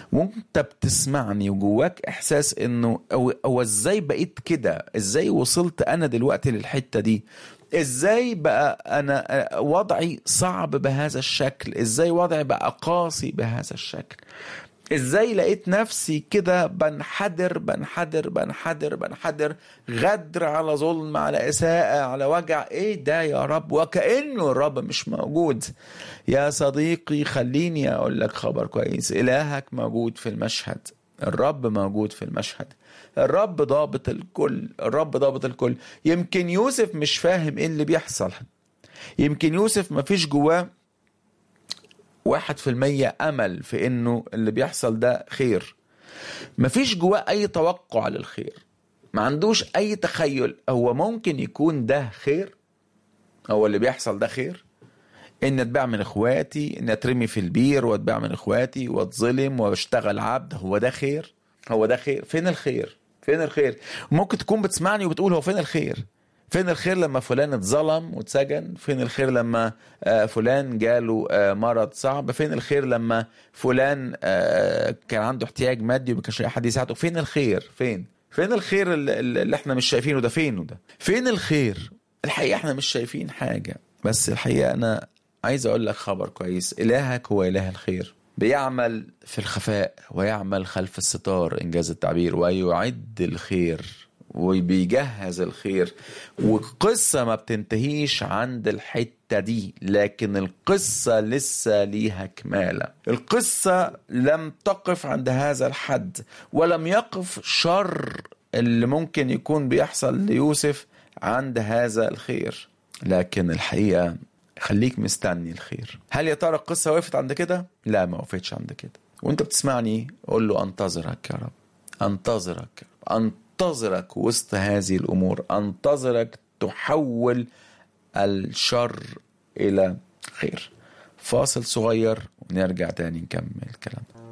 وانت بتسمعني وجواك احساس انه هو هو ازاي بقيت كده ازاي وصلت انا دلوقتي للحته دي ازاي بقى انا وضعي صعب بهذا الشكل ازاي وضعي بقى قاسي بهذا الشكل ازاي لقيت نفسي كده بنحدر بنحدر بنحدر بنحدر غدر على ظلم على اساءة على وجع ايه ده يا رب وكأنه الرب مش موجود يا صديقي خليني اقول لك خبر كويس الهك موجود في المشهد الرب موجود في المشهد الرب ضابط الكل الرب ضابط الكل يمكن يوسف مش فاهم ايه اللي بيحصل يمكن يوسف مفيش جواه واحد في المية أمل في إنه اللي بيحصل ده خير مفيش جواه أي توقع للخير ما عندوش أي تخيل هو ممكن يكون ده خير هو اللي بيحصل ده خير إن أتباع من إخواتي إن أترمي في البير وأتباع من إخواتي وأتظلم وأشتغل عبد هو ده خير هو ده خير فين الخير فين الخير ممكن تكون بتسمعني وبتقول هو فين الخير فين الخير لما فلان اتظلم واتسجن فين الخير لما فلان جاله مرض صعب فين الخير لما فلان كان عنده احتياج مادي وما كانش حد يساعده فين الخير فين فين الخير اللي احنا مش شايفينه ده فينه ده فين الخير الحقيقه احنا مش شايفين حاجه بس الحقيقه انا عايز اقول لك خبر كويس الهك هو اله الخير بيعمل في الخفاء ويعمل خلف الستار انجاز التعبير ويعد الخير وبيجهز الخير والقصة ما بتنتهيش عند الحتة دي لكن القصة لسه ليها كمالة القصة لم تقف عند هذا الحد ولم يقف شر اللي ممكن يكون بيحصل ليوسف عند هذا الخير لكن الحقيقة خليك مستني الخير هل يا ترى القصة وقفت عند كده؟ لا ما وقفتش عند كده وانت بتسمعني قول له انتظرك يا رب انتظرك يا رب انتظرك وسط هذه الامور انتظرك تحول الشر الى خير فاصل صغير ونرجع تاني نكمل كلامنا